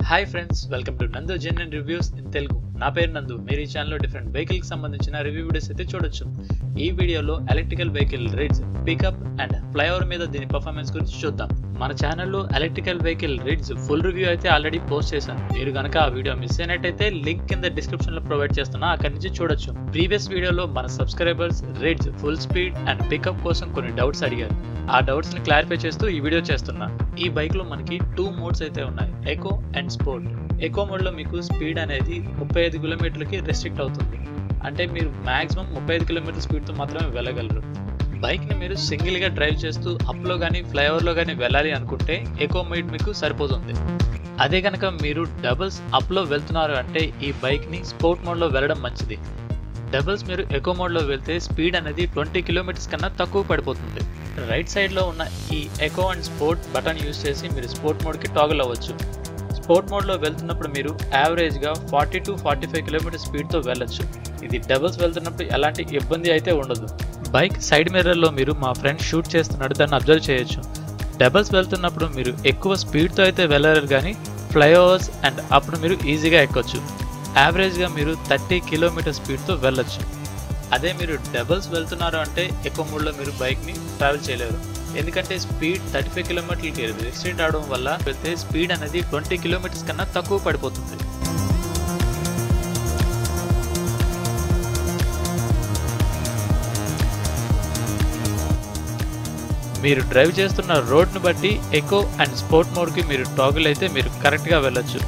Hi friends welcome to Nandu Zen and reviews in Telugu నా పేరు నందు మీరు ఈ ఛానల్లో డిఫరెంట్ వెహికల్ కి సంబంధించిన రివ్యూ వీడియోస్ అయితే చూడొచ్చు ఈ వీడియోలో electrical vehicle rides pickup and flyover మీద దీని పర్ఫార్మెన్స్ గురించి చూద్దాం మన ఛానల్లో electrical vehicle rides full review అయితే ఆల్రెడీ పోస్ట్ చేశాను మీరు కనుక ఆ వీడియో మిస్ అయినట్టయితే లింక్ కింద డిస్క్రిప్షన్ లో ప్రొవైడ్ చేస్తున్నా అక్కడి నుంచి చూడొచ్చు ప్రీవియస్ వీడియోలో మన subscribers rides full speed and pickup కోసం కొన్ని డౌట్స్ అడిగారు ఆ డౌట్స్ ని క్లారిఫై చేస్తూ ఈ వీడియో చేస్తున్నా ఈ బైక్ లో మనకి టూ మోడ్స్ అయితే ఉన్నాయి eco and sport eco mode లో మీకు స్పీడ్ అనేది ముప్పై ఐదు కిలోమీటర్లకి రెస్ట్రిక్ట్ అవుతుంది అంటే మీరు మాక్సిమం ముప్పై ఐదు కిలోమీటర్ స్పీడ్ తో మాత్రమే వెళ్ళగలరు బైక్ ని మీరు సింగిల్ గా డ్రైవ్ చేస్తూ అప్ లో కానీ ఫ్లైఓవర్ లో కానీ వెళ్ళాలి అనుకుంటే ఎకో మోడ్ మీకు సరిపోతుంది అదే కనుక మీరు డబుల్స్ అప్ లో వెళ్తున్నారు అంటే ఈ బైక్ ని స్పోర్ట్ మోడ్ లో వెళ్ళడం మంచిది డబుల్స్ మీరు ఎకో మోడ్లో వెళ్తే స్పీడ్ అనేది ట్వంటీ కిలోమీటర్స్ కన్నా తక్కువ పడిపోతుంది రైట్ సైడ్లో ఉన్న ఈ eco and sport button use చేసి మీరు స్పోర్ట్ మోడ్కి టాగుల్ అవ్వచ్చు స్పోర్ట్ మోడ్లో వెళ్తున్నప్పుడు మీరు యావరేజ్గా forty to forty five kilometer స్పీడ్తో వెళ్ళొచ్చు ఇది డబుల్స్ వెళ్తున్నప్పుడు ఎలాంటి ఇబ్బంది అయితే ఉండదు బైక్ సైడ్ మిర్రర్లో మీరు మా ఫ్రెండ్ షూట్ చేస్తున్నాడు దాన్ని అబ్జర్వ్ చేయొచ్చు డబుల్స్ వెళ్తున్నప్పుడు మీరు ఎక్కువ స్పీడ్తో అయితే వెళ్ళలేరు కానీ ఫ్లైఓవర్స్ అండ్ అప్పుడు మీరు ఈజీగా ఎక్కొచ్చు యావరేజ్గా మీరు థర్టీ కిలోమీటర్ స్పీడ్తో వెళ్ళొచ్చు అదే మీరు డబుల్స్ వెళ్తున్నారు అంటే ఎక్కువ మూడ్లో మీరు బైక్ని ట్రావెల్ చేయలేరు ఎందుకంటే స్పీడ్ థర్టీ ఫైవ్ కిలోమీటర్లకి రిస్ట్రిక్ట్ అవడం వల్ల వెళ్తే స్పీడ్ అనేది ట్వంటీ కిలోమీటర్స్ కన్నా తక్కువ పడిపోతుంది మీరు డ్రైవ్ చేస్తున్న రోడ్ను బట్టి ఎకో అండ్ స్పోర్ట్ మోడ్కి మీరు టాగుల్ అయితే మీరు కరెక్ట్గా వెళ్ళొచ్చు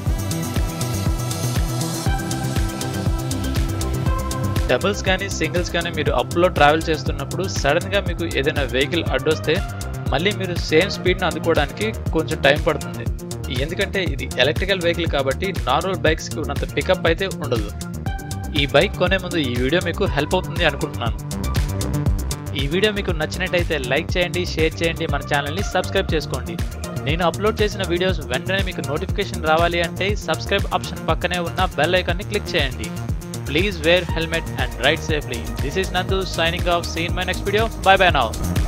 డబుల్స్ కానీ సింగిల్స్ కానీ మీరు అప్లో ట్రావెల్ చేస్తున్నప్పుడు సడన్గా మీకు ఏదైనా వెహికల్ అడ్డొస్తే మళ్ళీ మీరు సేమ్ స్పీడ్ని అందుకోవడానికి కొంచెం టైం పడుతుంది ఎందుకంటే ఇది ఎలక్ట్రికల్ వెహికల్ కాబట్టి నార్మల్ బైక్స్కి ఉన్నంత పికప్ అయితే ఉండదు ఈ బైక్ కొనే ముందు ఈ వీడియో మీకు హెల్ప్ అవుతుంది అనుకుంటున్నాను ఈ వీడియో మీకు నచ్చినట్టయితే లైక్ చేయండి షేర్ చేయండి మన ఛానల్ని సబ్స్క్రైబ్ చేసుకోండి నేను అప్లోడ్ చేసిన వీడియోస్ వెంటనే మీకు నోటిఫికేషన్ రావాలి అంటే సబ్స్క్రైబ్ ఆప్షన్ పక్కనే ఉన్న బెల్ ఐకాన్ని క్లిక్ చేయండి Please wear helmet and ride safely. This is Nandu signing off. See you in my next video. Bye bye now.